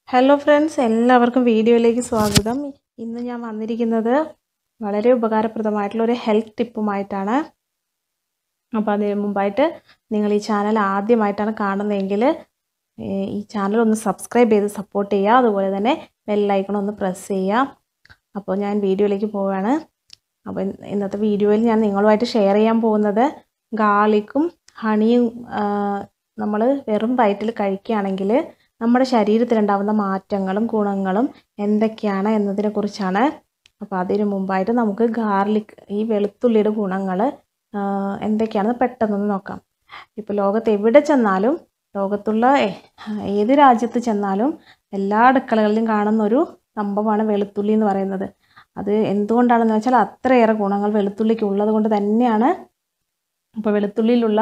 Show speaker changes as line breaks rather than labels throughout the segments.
hello friends എല്ലാവർക്കും വീഡിയോയിലേക്ക് സ്വാഗതം ഇന്ന് ഞാൻ വന്നിരിക്കുന്നത് വളരെ ഉപകാരപ്രദമായിട്ടുള്ള ഒരു ഹെൽത്ത് ടിപ്പുമായിട്ടാണ് അപ്പോൾ അതിന് മുമ്പായിട്ട് നിങ്ങൾ ഈ ചാനൽ ആദ്യമായിട്ടാണ് കാണുന്നതെങ്കിൽ ഈ ചാനൽ ഒന്ന് സബ്സ്ക്രൈബ് ചെയ്ത് സപ്പോർട്ട് ചെയ്യുക അതുപോലെ തന്നെ ബെല്ലൈക്കൺ ഒന്ന് പ്രസ് ചെയ്യുക അപ്പോൾ ഞാൻ വീഡിയോയിലേക്ക് പോവുകയാണ് അപ്പോൾ ഇന്നത്തെ വീഡിയോയിൽ ഞാൻ നിങ്ങളുമായിട്ട് ഷെയർ ചെയ്യാൻ പോകുന്നത് ഗാർലിക്കും ഹണിയും നമ്മൾ വെറും വയറ്റിൽ കഴിക്കുകയാണെങ്കിൽ നമ്മുടെ ശരീരത്തിലുണ്ടാകുന്ന മാറ്റങ്ങളും ഗുണങ്ങളും എന്തൊക്കെയാണ് എന്നതിനെക്കുറിച്ചാണ് അപ്പോൾ അതിനു മുമ്പായിട്ട് നമുക്ക് ഗാർലിക് ഈ വെളുത്തുള്ളിയുടെ ഗുണങ്ങൾ എന്തൊക്കെയാണെന്ന് പെട്ടെന്നൊന്ന് നോക്കാം ഇപ്പോൾ ലോകത്ത് എവിടെ ചെന്നാലും ലോകത്തുള്ള ഏത് രാജ്യത്ത് ചെന്നാലും എല്ലാ അടുക്കളകളിലും കാണുന്ന ഒരു സംഭവമാണ് വെളുത്തുള്ളി എന്ന് പറയുന്നത് അത് എന്തുകൊണ്ടാണെന്ന് വെച്ചാൽ അത്രയേറെ ഗുണങ്ങൾ വെളുത്തുള്ളിക്ക് ഉള്ളത് കൊണ്ട് തന്നെയാണ് ഇപ്പോൾ വെളുത്തുള്ളിയിലുള്ള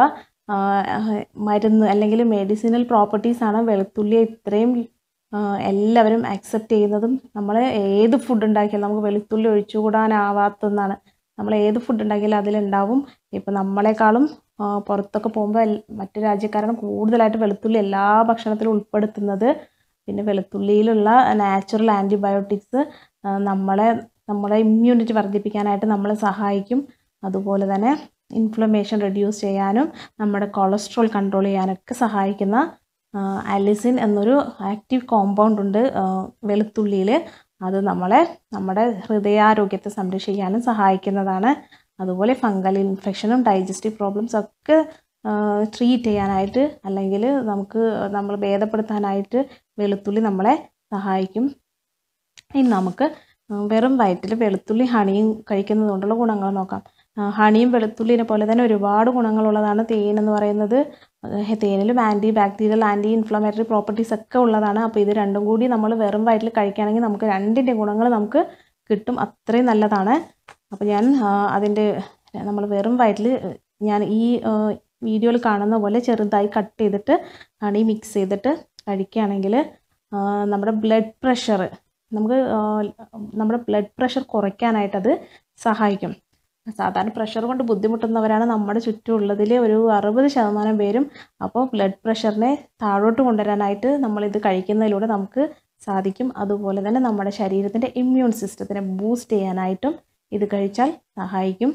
മരുന്ന് അല്ലെങ്കിൽ മെഡിസിനൽ പ്രോപ്പർട്ടീസാണ് വെളുത്തുള്ളിയെ ഇത്രയും എല്ലാവരും അക്സെപ്റ്റ് ചെയ്യുന്നതും നമ്മൾ ഏത് ഫുഡ് ഉണ്ടാക്കിയാലും നമുക്ക് വെളുത്തുള്ളി ഒഴിച്ചുകൂടാനാവാത്തൊന്നാണ് നമ്മൾ ഏത് ഫുഡ് ഉണ്ടാക്കിയാലും അതിലുണ്ടാവും ഇപ്പോൾ നമ്മളെക്കാളും പുറത്തൊക്കെ പോകുമ്പോൾ മറ്റു രാജ്യക്കാരാണ് കൂടുതലായിട്ട് വെളുത്തുള്ളി എല്ലാ ഭക്ഷണത്തിലും ഉൾപ്പെടുത്തുന്നത് പിന്നെ വെളുത്തുള്ളിയിലുള്ള നാച്ചുറൽ ആൻറ്റിബയോട്ടിക്സ് നമ്മളെ നമ്മളെ ഇമ്മ്യൂണിറ്റി വർദ്ധിപ്പിക്കാനായിട്ട് നമ്മളെ സഹായിക്കും അതുപോലെ തന്നെ ഇൻഫ്ലമേഷൻ റെഡ്യൂസ് ചെയ്യാനും നമ്മുടെ കൊളസ്ട്രോൾ കൺട്രോൾ ചെയ്യാനൊക്കെ സഹായിക്കുന്ന അലിസിൻ എന്നൊരു ആക്റ്റീവ് കോമ്പൗണ്ട് ഉണ്ട് വെളുത്തുള്ളിയിൽ അത് നമ്മളെ നമ്മുടെ ഹൃദയാരോഗ്യത്തെ സംരക്ഷിക്കാനും സഹായിക്കുന്നതാണ് അതുപോലെ ഫംഗൽ ഇൻഫെക്ഷനും ഡൈജസ്റ്റീവ് പ്രോബ്ലംസ് ഒക്കെ ട്രീറ്റ് ചെയ്യാനായിട്ട് അല്ലെങ്കിൽ നമുക്ക് നമ്മൾ ഭേദപ്പെടുത്താനായിട്ട് വെളുത്തുള്ളി നമ്മളെ സഹായിക്കും ഇനി നമുക്ക് വെറും വയറ്റിൽ വെളുത്തുള്ളി ഹണിയും കഴിക്കുന്നത് കൊണ്ടുള്ള ഗുണങ്ങൾ നോക്കാം ഹണിയും വെളുത്തുള്ളിനെ പോലെ തന്നെ ഒരുപാട് ഗുണങ്ങളുള്ളതാണ് തേൻ എന്ന് പറയുന്നത് തേനിലും anti bacterial anti inflammatory properties ഒക്കെ ഉള്ളതാണ് അപ്പോൾ ഇത് രണ്ടും കൂടി നമ്മൾ വെറും വയറ്റിൽ കഴിക്കുകയാണെങ്കിൽ നമുക്ക് രണ്ടിൻ്റെ ഗുണങ്ങൾ നമുക്ക് കിട്ടും അത്രയും നല്ലതാണ് അപ്പോൾ ഞാൻ അതിൻ്റെ നമ്മൾ വെറും വയറ്റിൽ ഞാൻ ഈ വീഡിയോയിൽ കാണുന്ന പോലെ ചെറുതായി കട്ട് ചെയ്തിട്ട് ഹണി മിക്സ് ചെയ്തിട്ട് കഴിക്കുകയാണെങ്കിൽ നമ്മുടെ ബ്ലഡ് പ്രഷർ നമുക്ക് നമ്മുടെ ബ്ലഡ് പ്രഷർ കുറയ്ക്കാനായിട്ടത് സഹായിക്കും സാധാരണ പ്രഷർ കൊണ്ട് ബുദ്ധിമുട്ടുന്നവരാണ് നമ്മുടെ ചുറ്റുമുള്ളതിൽ ഒരു അറുപത് ശതമാനം പേരും അപ്പോൾ ബ്ലഡ് പ്രഷറിനെ താഴോട്ട് കൊണ്ടുവരാനായിട്ട് നമ്മളിത് കഴിക്കുന്നതിലൂടെ നമുക്ക് സാധിക്കും അതുപോലെ തന്നെ നമ്മുടെ ശരീരത്തിൻ്റെ ഇമ്മ്യൂൺ സിസ്റ്റത്തിനെ ബൂസ്റ്റ് ചെയ്യാനായിട്ടും ഇത് കഴിച്ചാൽ സഹായിക്കും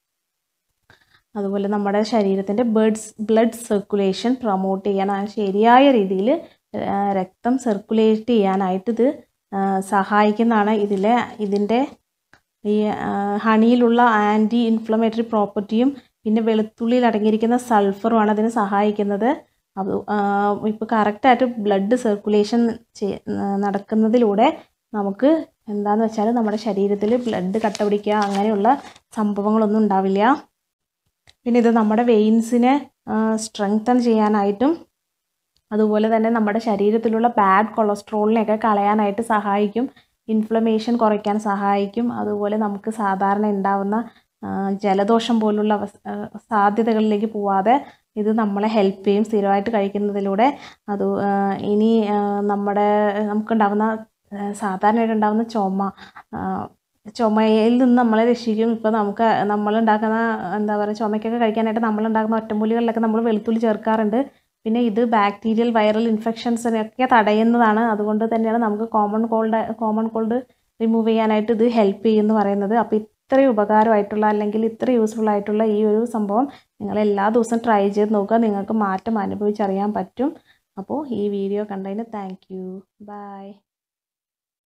അതുപോലെ നമ്മുടെ ശരീരത്തിൻ്റെ ബ്ലഡ്സ് ബ്ലഡ് സർക്കുലേഷൻ പ്രൊമോട്ട് ചെയ്യാൻ ശരിയായ രീതിയിൽ രക്തം സർക്കുലേറ്റ് ചെയ്യാനായിട്ട് ഇത് സഹായിക്കുന്നതാണ് ഇതിലെ ഇതിൻ്റെ ഈ ഹണിയിലുള്ള ആൻറ്റി ഇൻഫ്ലമേറ്ററി പ്രോപ്പർട്ടിയും പിന്നെ വെളുത്തുള്ളിയിൽ അടങ്ങിയിരിക്കുന്ന സൾഫറുമാണ് അതിന് സഹായിക്കുന്നത് അത് ഇപ്പോൾ കറക്റ്റായിട്ട് ബ്ലഡ് സർക്കുലേഷൻ നടക്കുന്നതിലൂടെ നമുക്ക് എന്താണെന്ന് വെച്ചാൽ നമ്മുടെ ശരീരത്തിൽ ബ്ലഡ് കട്ട പിടിക്കുക അങ്ങനെയുള്ള സംഭവങ്ങളൊന്നും ഉണ്ടാവില്ല പിന്നെ ഇത് നമ്മുടെ വെയിൻസിനെ സ്ട്രെങ്തൻ ചെയ്യാനായിട്ടും അതുപോലെ തന്നെ നമ്മുടെ ശരീരത്തിലുള്ള ബാഡ് കൊളസ്ട്രോളിനെയൊക്കെ കളയാനായിട്ട് സഹായിക്കും ഇൻഫ്ലമേഷൻ കുറയ്ക്കാൻ സഹായിക്കും അതുപോലെ നമുക്ക് സാധാരണ ഉണ്ടാവുന്ന ജലദോഷം പോലുള്ള സാധ്യതകളിലേക്ക് പോവാതെ ഇത് നമ്മളെ ഹെൽപ്പ് ചെയ്യും സ്ഥിരമായിട്ട് കഴിക്കുന്നതിലൂടെ അത് ഇനി നമ്മുടെ നമുക്കുണ്ടാവുന്ന സാധാരണയായിട്ട് ഉണ്ടാകുന്ന ചുമ ചുമയിൽ നിന്ന് നമ്മളെ രക്ഷിക്കും ഇപ്പോൾ നമുക്ക് നമ്മളുണ്ടാക്കുന്ന എന്താ പറയുക ചുമയ്ക്കൊക്കെ കഴിക്കാനായിട്ട് നമ്മളുണ്ടാക്കുന്ന ഒറ്റമൂലികളിലൊക്കെ നമ്മൾ വെളുത്തുള്ളി ചേർക്കാറുണ്ട് പിന്നെ ഇത് ബാക്ടീരിയൽ വൈറൽ ഇൻഫെക്ഷൻസിനൊക്കെ തടയുന്നതാണ് അതുകൊണ്ട് തന്നെയാണ് നമുക്ക് common cold common cold remove ചെയ്യാനായിട്ട് ഇത് ഹെൽപ്പ് ചെയ്യുമെന്ന് പറയുന്നത് അപ്പോൾ ഇത്രയും ഉപകാരമായിട്ടുള്ള അല്ലെങ്കിൽ ഇത്ര യൂസ്ഫുൾ ആയിട്ടുള്ള ഈ ഒരു സംഭവം നിങ്ങൾ എല്ലാ ദിവസവും ട്രൈ ചെയ്ത് നോക്കുക നിങ്ങൾക്ക് മാറ്റം അനുഭവിച്ചറിയാൻ പറ്റും അപ്പോൾ ഈ വീഡിയോ കണ്ടതിന് താങ്ക് യു ബൈ